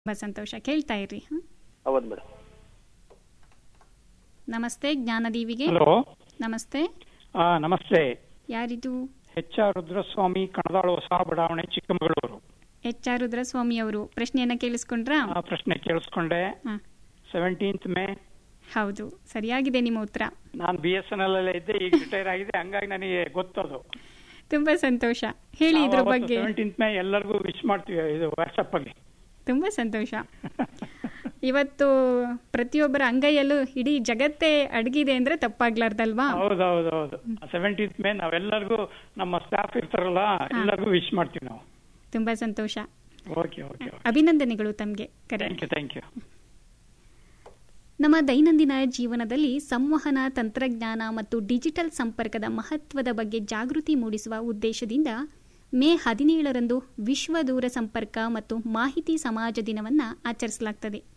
ತುಂಬ ಸಂತೋಷ ಕೇಳ್ತಾ ಇರ್ರಿ ಹ? ಹೌದು ಮೇಡಮ್ ನಮಸ್ತೆ ಜ್ಞಾನದೀವಿಗೆ ಹಲೋ ನಮಸ್ತೆ ಆ, ನಮಸ್ತೆ ಯಾರಿದು ಎಚ್ ಆರ್ ರುದ್ರಸ್ವಾಮಿ ಕಣದಾಳು ಹೊಸ ಬಡಾವಣೆ ಚಿಕ್ಕಮಗಳೂರು ಎಚ್ ಆರ್ ರುದ್ರಸ್ವಾಮಿ ಅವರು ಪ್ರಶ್ನೆಯನ್ನ ಕೇಳಿಸ್ಕೊಂಡ್ರಾ ಆ ಪ್ರಶ್ನೆ ಕೇಳಿಸ್ಕೊಂಡೆ ಹ, ಸೆವೆಂಟೀನ್ತ್ ಮೇ ಹೌದು ಸರಿಯಾಗಿದೆ ನಿಮ್ಮ ಉತ್ತರ ನಾನು ಬಿ ಎಸ್ ಎನ್ ಎಲ್ ಅಲ್ಲೇ ಇದ್ದೆ ಈಗ ರಿಟೈರ್ ಆಗಿದೆ ಹಂಗಾಗಿ ನನಗೆ ಗೊತ್ತದು ತುಂಬಾ ಸಂತೋಷ ಹೇಳಿ ಇದ್ರ ಬಗ್ಗೆ ಸೆವೆಂಟೀನ್ತ್ ಮೇ ಎಲ್ಲರಿಗೂ ವಿಶ್ ಮಾಡ್ತೀವಿ ಇದು ವಾಟ್ಸಪ್ ಅಲ್ಲಿ ತುಂಬಾ ಸಂತೋಷ ಇವತ್ತು ಪ್ರತಿಯೊಬ್ಬರ ಅಂಗೈಯಲ್ಲೂ ಇಡೀ ಜಗತ್ತೇ ಅಡಗಿದೆ ಅಂದ್ರೆ ತಪ್ಪಾಗ್ಲಾರ್ದಲ್ವಾ ಹೌದು ಹೌದು ಹೌದು ಸೆವೆಂಟೀನ್ತ್ ಮೇ ನಾವೆಲ್ಲರಿಗೂ ನಮ್ಮ ಸ್ಟಾಫ್ ಇರ್ತಾರಲ್ಲ ಎಲ್ಲರಿಗೂ ವಿಶ್ ಮಾಡ್ತೀವಿ ನಾವು ತುಂಬಾ ಸಂತೋಷ ಓಕೆ ಓಕೆ ಅಭಿನಂದನೆಗಳು ತಮಗೆ ಕರೆ ಥ್ಯಾಂಕ್ ಯು ಥ್ಯಾಂಕ್ ಯು ನಮ್ಮ ದೈನಂದಿನ ಜೀವನದಲ್ಲಿ ಸಂವಹನ ತಂತ್ರಜ್ಞಾನ ಮತ್ತು ಡಿಜಿಟಲ್ ಸಂಪರ್ಕದ ಮಹತ್ವದ ಬಗ್ಗೆ ಜಾಗೃತಿ ಮೂಡಿಸುವ ಉದ್ದೇಶದಿಂದ ಮೇ ಹದಿನೇಳರಂದು ವಿಶ್ವ ದೂರ ಸಂಪರ್ಕ ಮತ್ತು ಮಾಹಿತಿ ಸಮಾಜ ದಿನವನ್ನು ಆಚರಿಸಲಾಗುತ್ತದೆ